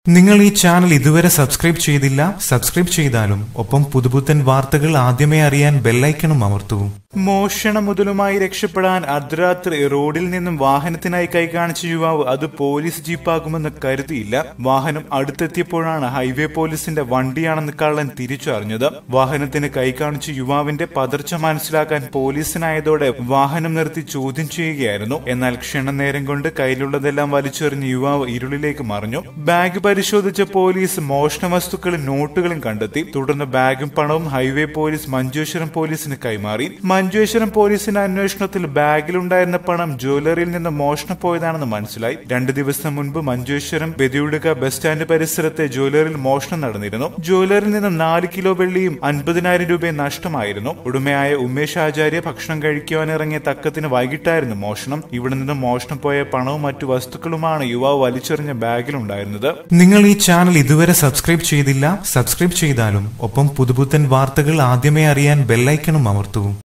നിങ്ങൾ ഈ ചാനൽ ഇതുവരെ സബ്സ്ക്രൈബ് ചെയ്തില്ല സബ്സ്ക്രൈബ് ചെയ്താലും ഒപ്പം പുതുപുത്തൻ വാർത്തകൾ ആദ്യമേ അറിയാൻ ബെല്ലൈക്കണും അമർത്തൂ മോഷണ മുതലുമായി രക്ഷപ്പെടാൻ അർദ്ധരാത്രി റോഡിൽ നിന്നും വാഹനത്തിനായി കൈകാണിച്ച യുവാവ് അത് പോലീസ് ജീപ്പാകുമെന്ന് കരുതിയില്ല വാഹനം അടുത്തെത്തിയപ്പോഴാണ് ഹൈവേ പോലീസിന്റെ വണ്ടിയാണെന്ന് കള്ളൻ തിരിച്ചറിഞ്ഞത് വാഹനത്തിന് കൈകാണിച്ച യുവാവിന്റെ പതർച്ച മനസ്സിലാക്കാൻ പോലീസിനായതോടെ വാഹനം നിർത്തി ചോദ്യം ചെയ്യുകയായിരുന്നു എന്നാൽ ക്ഷണനേരം കൊണ്ട് കയ്യിലുള്ളതെല്ലാം വലിച്ചെറിഞ്ഞ് യുവാവ് ഇരുളിലേക്ക് മറിഞ്ഞു ബാഗ് പരിശോധിച്ച പോലീസ് മോഷണ വസ്തുക്കളും നോട്ടുകളും കണ്ടെത്തി തുടർന്ന് ബാഗും പണവും ഹൈവേ പോലീസ് മഞ്ചേശ്വരം പോലീസിന് കൈമാറി മഞ്ചേശ്വരം പോലീസിന്റെ അന്വേഷണത്തിൽ ബാഗിലുണ്ടായിരുന്ന പണം ജ്വല്ലറിയിൽ നിന്ന് മോഷണം പോയതാണെന്ന് മനസ്സിലായി രണ്ടു ദിവസം മുൻപ് മഞ്ചേശ്വരം ബദിയുടുക ബസ് സ്റ്റാൻഡ് പരിസരത്തെ ജ്വല്ലറിയിൽ മോഷണം നടന്നിരുന്നു ജ്വല്ലറിയിൽ നിന്ന് നാല് കിലോ വെള്ളിയും അൻപതിനായിരം രൂപയും നഷ്ടമായിരുന്നു ഉടമയായ ഉമേഷ് ആചാര്യ ഭക്ഷണം കഴിക്കുവാനിറങ്ങിയ തക്കത്തിന് വൈകിട്ടായിരുന്നു മോഷണം ഇവിടെ നിന്ന് മോഷണം പോയ പണവും മറ്റു വസ്തുക്കളുമാണ് യുവാവ് വലിച്ചെറിഞ്ഞ ബാഗിലുണ്ടായിരുന്നത് നിങ്ങൾ ഈ ചാനൽ ഇതുവരെ സബ്സ്ക്രൈബ് ചെയ്തില്ല സബ്സ്ക്രൈബ് ചെയ്താലും ഒപ്പം പുതുപുത്തൻ വാർത്തകൾ ആദ്യമേ അറിയാൻ ബെല്ലൈക്കണും അമർത്തൂ